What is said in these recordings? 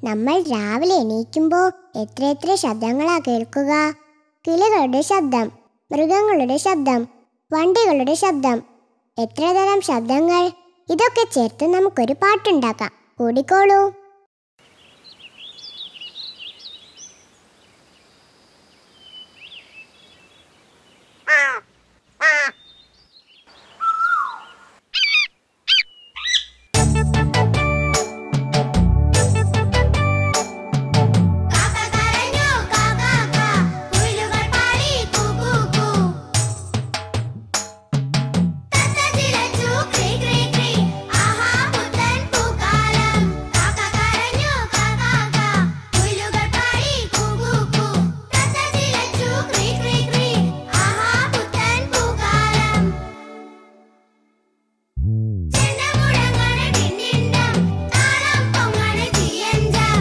നമ്മൾ രാവിലെ എണീക്കുമ്പോൾ എത്രയെത്ര ശബ്ദങ്ങളാ കേൾക്കുക കിളികളുടെ ശബ്ദം മൃഗങ്ങളുടെ ശബ്ദം വണ്ടികളുടെ ശബ്ദം എത്ര തരം ശബ്ദങ്ങൾ ഇതൊക്കെ ചേർത്ത് നമുക്കൊരു പാട്ടുണ്ടാക്കാം കൂടിക്കോളൂ കാക്ക കരഞ്ഞു കാക്ക കാ കുയിലുകൾ പാടി കൂ കൂ കൂ തത്ത ചിലച്ചു ക്രീ ക്രീ ക്രീ ആഹാ പുത്തൻ പൂക്കാലം കാക്ക കരഞ്ഞു കാക്ക കാ കുയിലുകൾ പാടി കൂ കൂ കൂ തത്ത ചിലച്ചു ക്രീ ക്രീ ക്രീ ആഹാ പുത്തൻ പൂക്കാലം ചെണ്ട മുഴങ്ങണ ടിന്നിണ്ടം താളം പൊങ്ങണ തീയഞ്ചം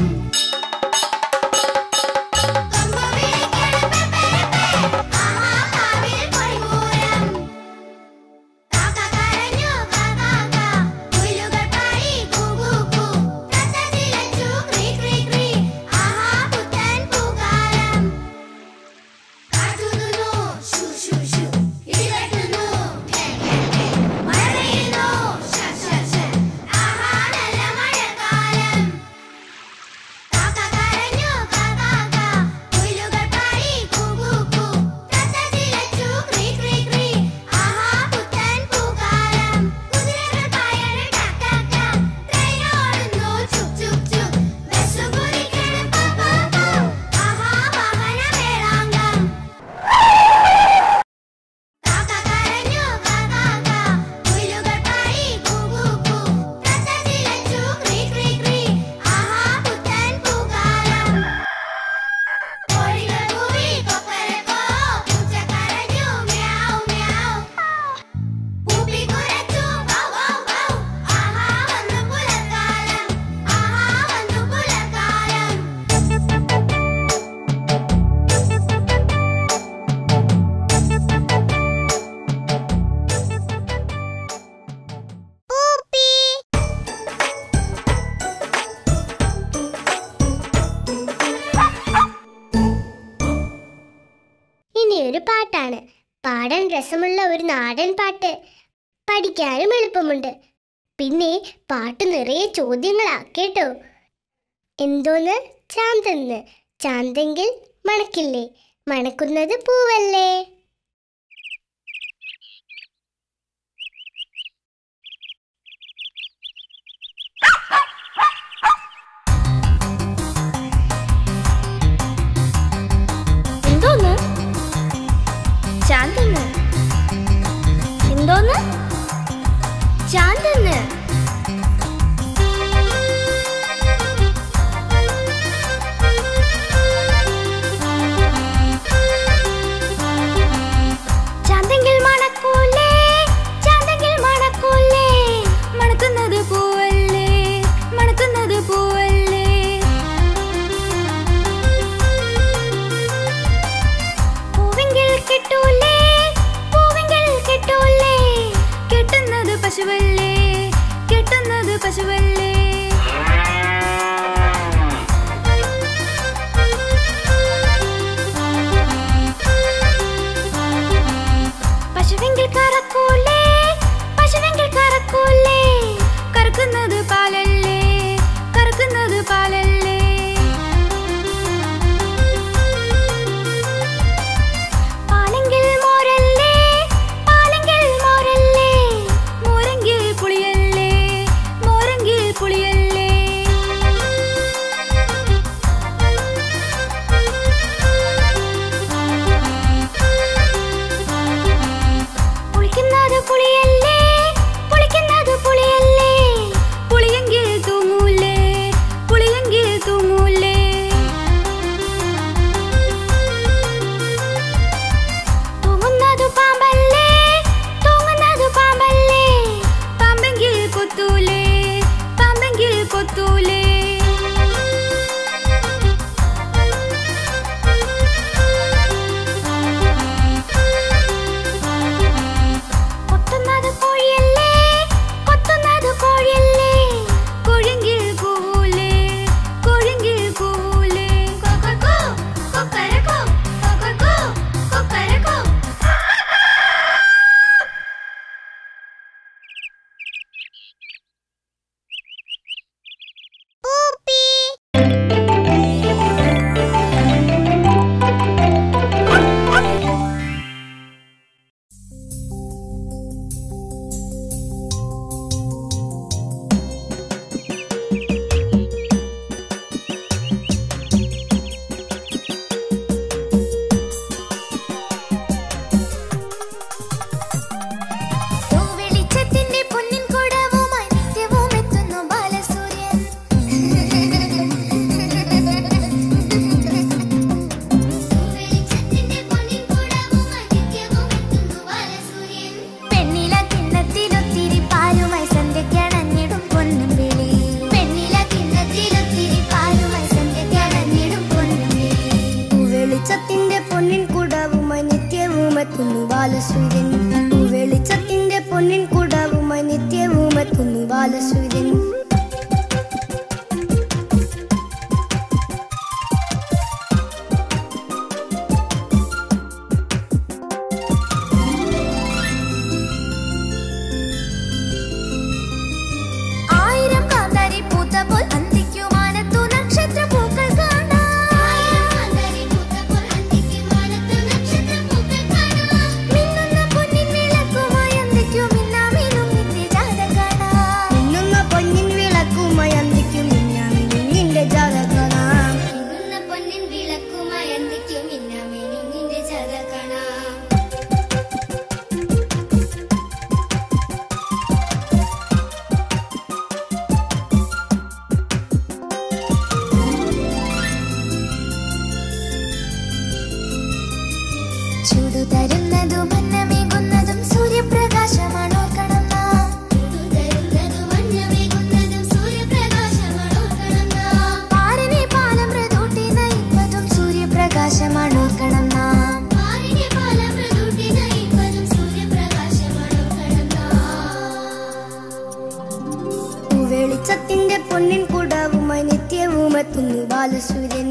കൊമ്പ് വിളിക്കണ പെപ്പരപ്പേ ആഹാ കാവിൽ പൊടിപൂരം കാക്ക കരഞ്ഞു കാക്ക കാ കുയിലുകൾ പാടി കൂ കൂ കൂ തത്ത ചിലച്ചു ക്രീ ക്രീ ക്രീ ആഹാ പുത്തൻ പൂക്കാലം കാറ്റുന്നു ഷു ഷു ഷു ഇടിവെട്ടുന്നു ഘേ ഘേ ഘേ മഴ പെയ്യുന്നു ഷ ഷ ഷ ആഹാ നല്ല മഴക്കാലം കാക്ക കരഞ്ഞു കാക്ക കാ കുയിലുകൾ പാടി കൂ കൂ കൂ തത്ത ചിലച്ചു ക്രീ ക്രീ ക്രീ ആഹാ പുത്തൻ പൂക്കാലം കുതിരകൾ പായണ ടക് ടക് ടക് ട്രെയിൻ ഓടുന്നു ചുക് ചുക് ചുക് ബസ് കുതിക്കണ പ പ പ ആഹാ വാഹന വേളാങ്കം കാക്ക കരഞ്ഞു കാക്ക കാ കുയിലുകൾ പാടി കൂ കൂ കൂ തത്ത ചിലച്ചു ക്രീ ക്രീ ക്രീ ആഹാ പുത്തൻ പൂക്കാലം കോഴികൾ കൂവി കൊക്കരക്കോ പൂച്ച കരഞ്ഞു മ്യാവ് മ്യാവ് പൂപ്പി കുരച്ചു വൗ വൗ വൗ ആഹാ വന്നു പുലർക്കാലം ആഹാ വന്നു പുലർക്കാലം പൂപ്പി ഇനി ഒരു പാട്ടാണ് പാടാൻ രസമുള്ള ഒരു നാടൻ പാട്ട് പഠിക്കാനും എളുപ്പമുണ്ട് പിന്നെ പാട്ട് നിറയെ ചോദ്യങ്ങളാ കേട്ടോ എന്തോന്ന് ചാന്തെന്ന് ചാന്തെങ്കിൽ മണക്കില്ലേ മണക്കുന്നത് പൂവല്ലേ എന്തോന്ന് ചാന്തെന്ന് എന്തോന്ന് ചാന്തെന്ന് എത്തുന്നു ബാലസൂര്യൻ വെളിച്ചത്തിന്റെ പൊന്നിൻ കുടവുമായി നിത്യവും എത്തുന്നു ബാലസൂര്യൻ ആയിരം കാന്താരി പൂത്ത പോൽ അന്തിക്കുമാനത്തു നക്ഷത്ര പൂക്കൾ കാണാം മിന്നുന്ന പൊന്നിൻ വിളക്കുമായി അന്തിക്കും മിന്നാമിനും നിത്യജാത കാണാം മിന്നുന്ന പൊന്നിൻ വിളക്കുമായി അന്തിക്കും മിന്നാമിനും നിന്റെ ജാത കാണാം മിന്നുന്ന പൊന്നിൻ വിളക്കുമായി അന്തിക്കും മിന്നാമിനും നിന്റെ ജാത കാണാം ചൂടു തരുന്നതും അന്നമേകുന്നതും സൂര്യപ്രകാശമാണ് ഓർക്കണം നാം പാരനെ പാലമൃതൂട്ടി നയിപ്പതും സൂര്യപ്രകാശമാണ് ഓർക്കണം നാം വെളിച്ചത്തിന്റെ പൊന്നിൻ കുടവുമായി നിത്യവും എത്തുന്നു ബാലസൂര്യൻ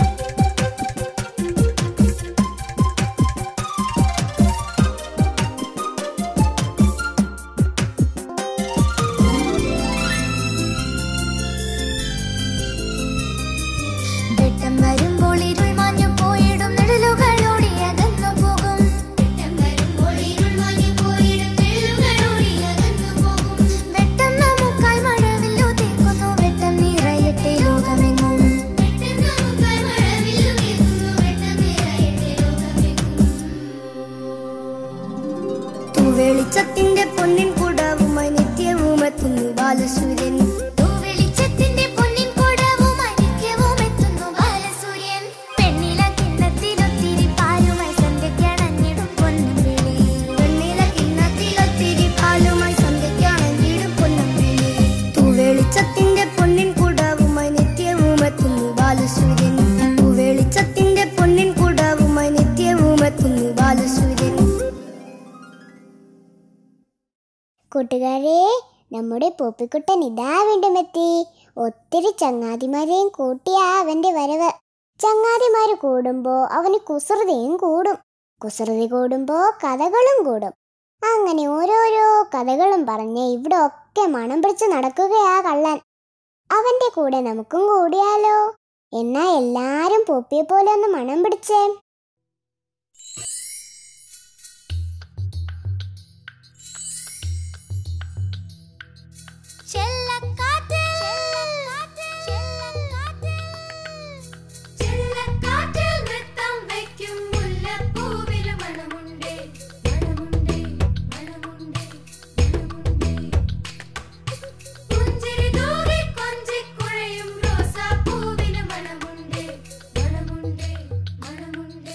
വെട്ടം വരുമ്പോൾ ഇരുൾ മാഞ്ഞു പോയിടും നിഴലുകളോടി അകന്നു പോകും വെട്ടം നമുക്കായി മഴവില്ലു തീർക്കുന്നു വെട്ടം നിറയട്ടെ ലോകമെങ്ങും വെളിച്ചത്തിന്റെ പൊന്നിൻ കുടവുമായി നിത്യവും എത്തുന്നു ബാലസൂര്യൻ വെളിച്ചത്തിന്റെ പൊന്നിൻ കുടവുമായി നിത്യവും എത്തുന്നു ബാലസൂര്യൻ പെണ്ണില കിണ്ണത്തിലൊത്തിരി പാലുമായി സന്ധ്യക്കണഞ്ഞിടും പൊന്നും വിളി വെണ്ണില കിണ്ണത്തിലൊത്തിരി പാലുമായി സന്ധ്യയ്ക്കാണെങ്കിലും പൊന്നമ്പിളി വെളിച്ചത്തിന്റെ പൊന്നിൻ കുടവുമായി നിത്യവും എത്തുന്നു ബാലസൂര്യൻ വെളിച്ചത്തിന്റെ പൊന്നിൻ കുടവുമായി നിത്യവും എത്തുന്നു ബാലസൂര്യൻ കൂട്ടുകാരെ നമ്മുടെ പോപ്പിക്കുട്ടൻ ഇതാ വീണ്ടും എത്തി ഒത്തിരി ചങ്ങാതിമാരെയും കൂട്ടിയാ അവന്റെ വരവ് ചങ്ങാതിമാര് കൂടുമ്പോ അവന് കുസൃതിയും കൂടും കുസൃതി കൂടുമ്പോ കഥകളും കൂടും അങ്ങനെ ഓരോരോ കഥകളും പറഞ്ഞ് ഇവിടെ ഒക്കെ മണം പിടിച്ച് നടക്കുകയാ കള്ളൻ അവന്റെ കൂടെ നമുക്കും കൂടിയാലോ എന്നാ എല്ലാരും പോപ്പിയെ പോലെ ഒന്ന് മണം പിടിച്ചേ ചെല്ലക്കാറ്റ് ചെല്ലക്കാറ്റിൽ നൃത്തം വയ്ക്കും മുല്ലപ്പൂവിന് മണമുണ്ടേ മണമുണ്ടേ മണമുണ്ടേ മണമുണ്ടേ പുഞ്ചിരി തൂകി കൊഞ്ചിക്കുഴയും റോസാപ്പൂവിന് മണമുണ്ടേ മണമുണ്ടേ മണമുണ്ടേ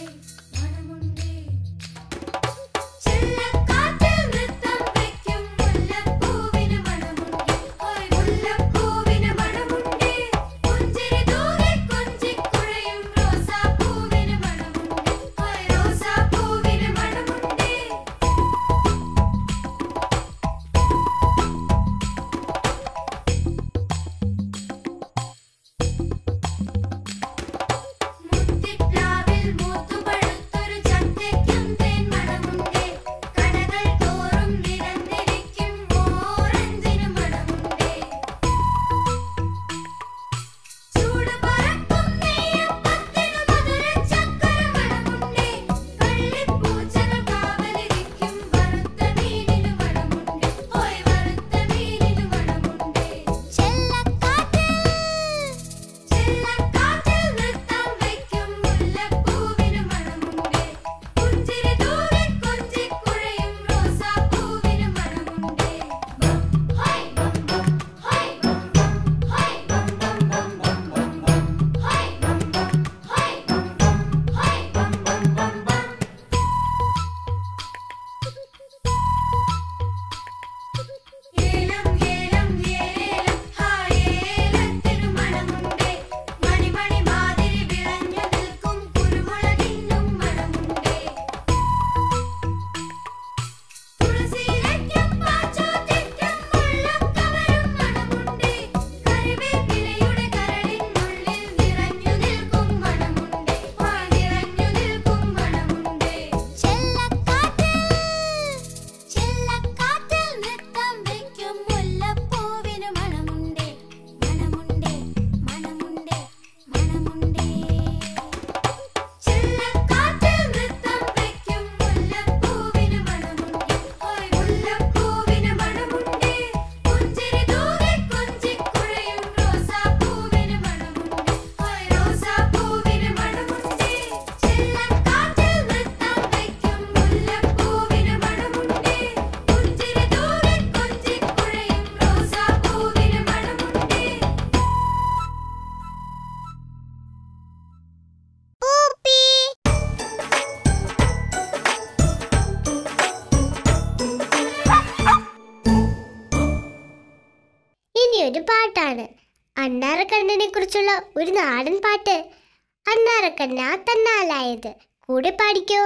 അണ്ണാറക്കണ്ണനെ കുറിച്ചുള്ള ഒരു നാടൻ പാട്ട് അണ്ണാറക്കണ്ണ തന്നാലായത് കൂടെ പാടിക്കോ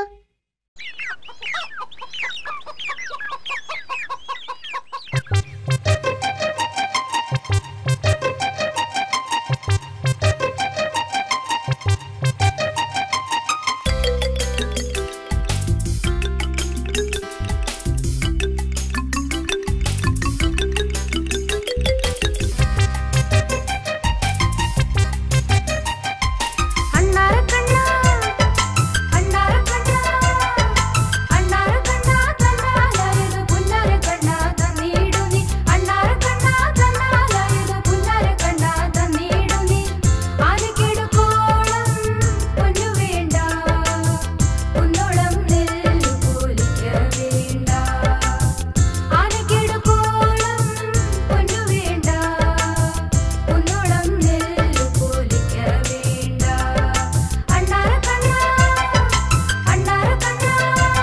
അണ്ണാരക്കണ്ണ അണ്ണാരക്കണ്ണ അണ്ണാരക്കണ്ണ തന്നാലായത് പുന്നാരക്കണ്ണ തന്നീടു നീ അണ്ണാരക്കണ്ണ തന്നാലായത് പുന്നാരക്കണ്ണ തന്നീടു നീ ആനക്കെടുക്കോളം പൊന്നു വേണ്ട കുന്നോളം നെല്ലു പോലിക്ക വേണ്ട ആനക്കെടുക്കോളം പൊന്നു വേണ്ട കുന്നോളം നെല്ലു പോലിക്ക വേണ്ട അണ്ണാരക്കണ്ണ അണ്ണാരക്കണ്ണ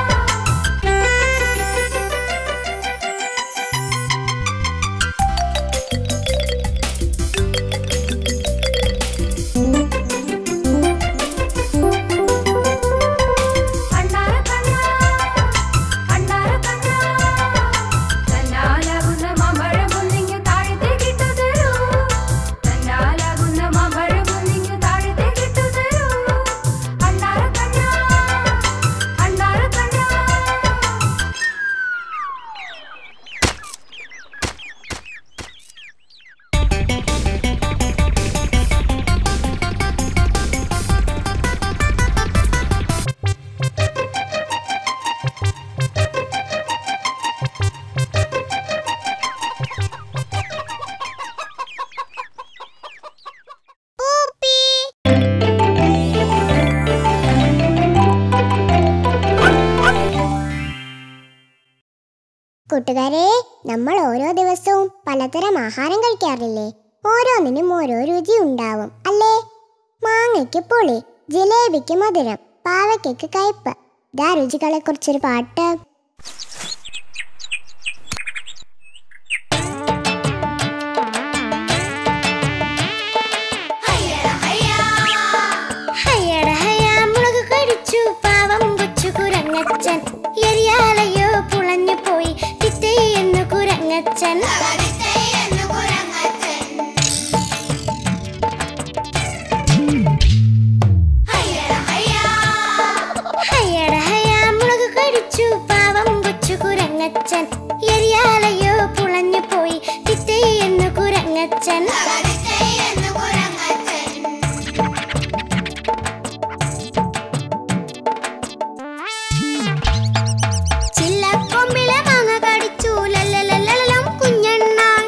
അണ്ണാരക്കണ്ണ അണ്ണാരക്കണ്ണ തന്നാലാകുന്ന മാമ്പഴമൊന്നിങ്ങു താഴത്തേക്കിട്ടു തരൂ തന്നാലാകുന്ന മാമ്പഴമൊന്നിങ്ങു താഴത്തേക്കിട്ടു തരൂ അണ്ണാരക്കണ്ണ അണ്ണാരക്കണ്ണ കൂട്ടുകാരെ നമ്മൾ ഓരോ ദിവസവും പലതരം ആഹാരം കഴിക്കാറില്ലേ ഓരോന്നിനും ഓരോ രുചി ഉണ്ടാവും അല്ലേ മാങ്ങയ്ക്ക് പുളി ജിലേബിക്ക് മധുരം പാവയ്ക്ക് കയ്പ് ഇതാ രുചികളെ കുറിച്ചൊരു പാട്ട് ഹയ്യട ഹയ്യാ മുളക് കടിച്ചു പാവം കൊച്ചു കുരങ്ങച്ചൻ എരിയാലയോ പുളഞ്ഞു പോയി തിത്തയെന്നു കുരങ്ങച്ചൻ ഹയ്യട ഹയ്യാ മുളക് കടിച്ചു പാവം കൊച്ചു കുരങ്ങച്ചൻ എരിയാലയോ പുളഞ്ഞു പോയി തിത്തയെന്നു കുരങ്ങച്ചൻ ചില്ലക്കൊമ്പിലെ മാങ്ങ കടിച്ചു ലല്ലലല്ലലം കുഞ്ഞണ്ണാൻ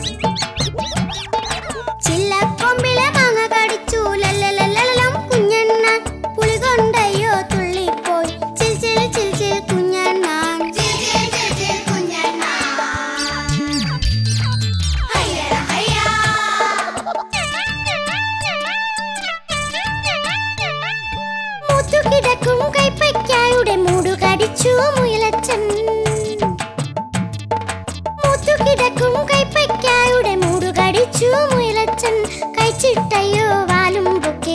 ചില്ലക്കൊമ്പിലെ മാങ്ങ കടിച്ചു ലല്ലലല്ലലം കുഞ്ഞണ്ണാൻ പുളി കൊണ്ടയ്യോ തുള്ളിപ്പോയി ചിൽ ചിൽ ചിൽ ചിൽ കുഞ്ഞണ്ണാൻ മുത്തുകിടക്കും കൈപ്പയ്ക്കായുടെ മൂടു കടിച്ചു മുയലച്ചൻ മുത്തുകിടക്കും കൈപ്പയ്ക്കായുടെ മൂടു കടിച്ചു മുയലച്ചൻ കഴിച്ചിട്ടയ്യോ വാലും പൊക്കി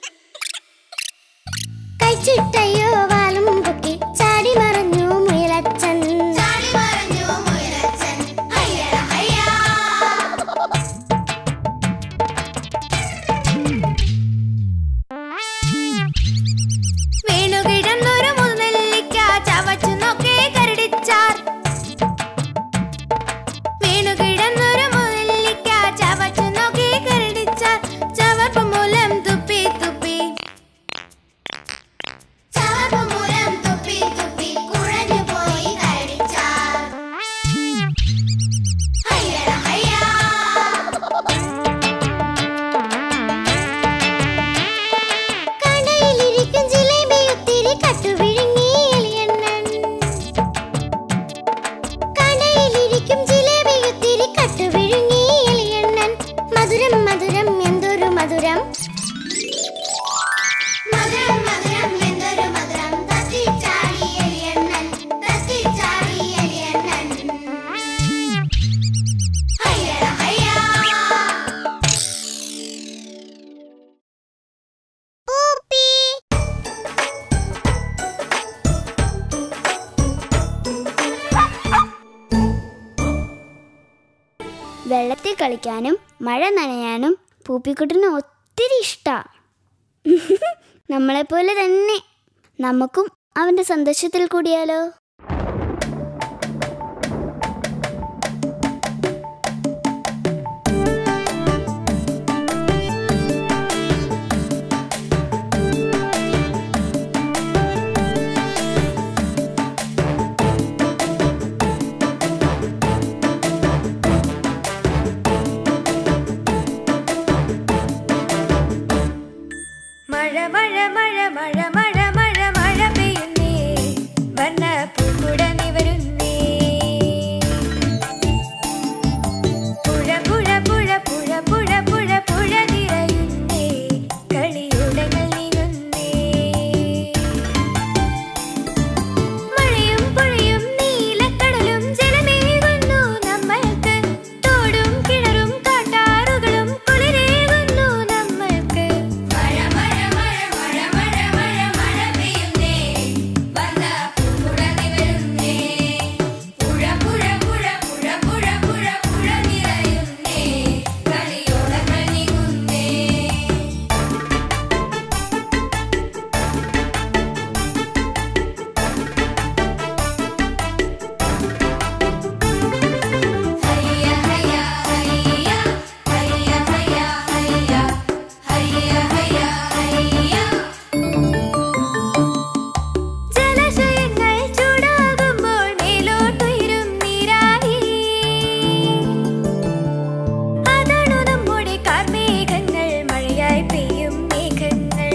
കഴിച്ചിട്ടയ്യോ വാലും പൊക്കി ചാടി മറഞ്ഞു മുയലച്ചൻ വീണു കിടന്നൊരു മുതലിക്ക ചവച്ചു നോക്കേ കരടി വെള്ളത്തിൽ കളിക്കാനും മഴ നനയാനും പൂപ്പിക്കുട്ടന് ഒത്തിരി ഇഷ്ടാ നമ്മളെപ്പോലെ തന്നെ നമുക്കും അവൻ്റെ സന്തോഷത്തിൽ കൂടിയാലോ മഴ മഴ മഴ മഴ മഴ മഴ മഴ പെയ്യുന്നേ വർണ്ണ പൂക്കുട നിവരുന്നേ പുഴ പുഴ പുഴ പുഴ പുഴ പുഴ പുഴ നിറയുന്നേ കളിയുടകൾ നീങ്ങുന്നേ മഴയും പുഴയും നീലക്കടലും ജലമേകുന്നു നമ്മൾക്ക് തോടും കിണറും കാട്ടാറുകളും കുളിരേകുന്നു നമ്മൾക്ക് മഴ മഴ മഴ മഴ മഴ മഴ മഴ പെയ്യുന്നേ വന്ന പൂക്കുട നിവരുന്നേ പുഴ പുഴ പുഴ പുഴ പുഴ പുഴ പുഴ നിറയുന്നേ കളിയോടങ്ങൾ നീങ്ങുന്നേ ഹയ്യ ഹയ്യ ഹയ്യ ഹയ്യ ഹയ്യ ഹയ്യ ഹയ്യ ഹയ്യ ഹയ്യ ജലാശയങ്ങൾ ചൂടാകുമ്പോൾ മേലോട്ടുയരും നീരാവി അതാണു നമ്മുടെ കാർമേഘങ്ങൾ മഴയായി പെയ്യും മേഘങ്ങൾ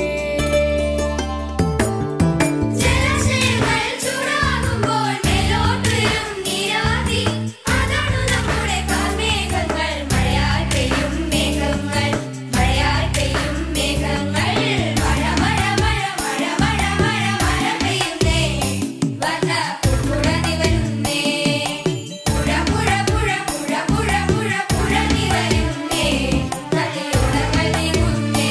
ജലാശയങ്ങൾ ചൂടാകുമ്പോൾ മേലോട്ടുയരും നീരാവി അതാണു നമ്മുടെ കാർമേഘങ്ങൾ മഴയായി പെയ്യും മേഘങ്ങൾ മഴയായി പെയ്യും മേഘങ്ങൾ മഴ മഴ മഴ മഴ മഴ മഴ മഴ പെയ്യുന്നേ വന്ന പുഴ നിവരുന്നേ പുഴ പുഴ പുഴ പുഴ പുഴ പുഴ പുഴ നിവരുന്നേ കളിയോടങ്ങൾ നീങ്ങുന്നേ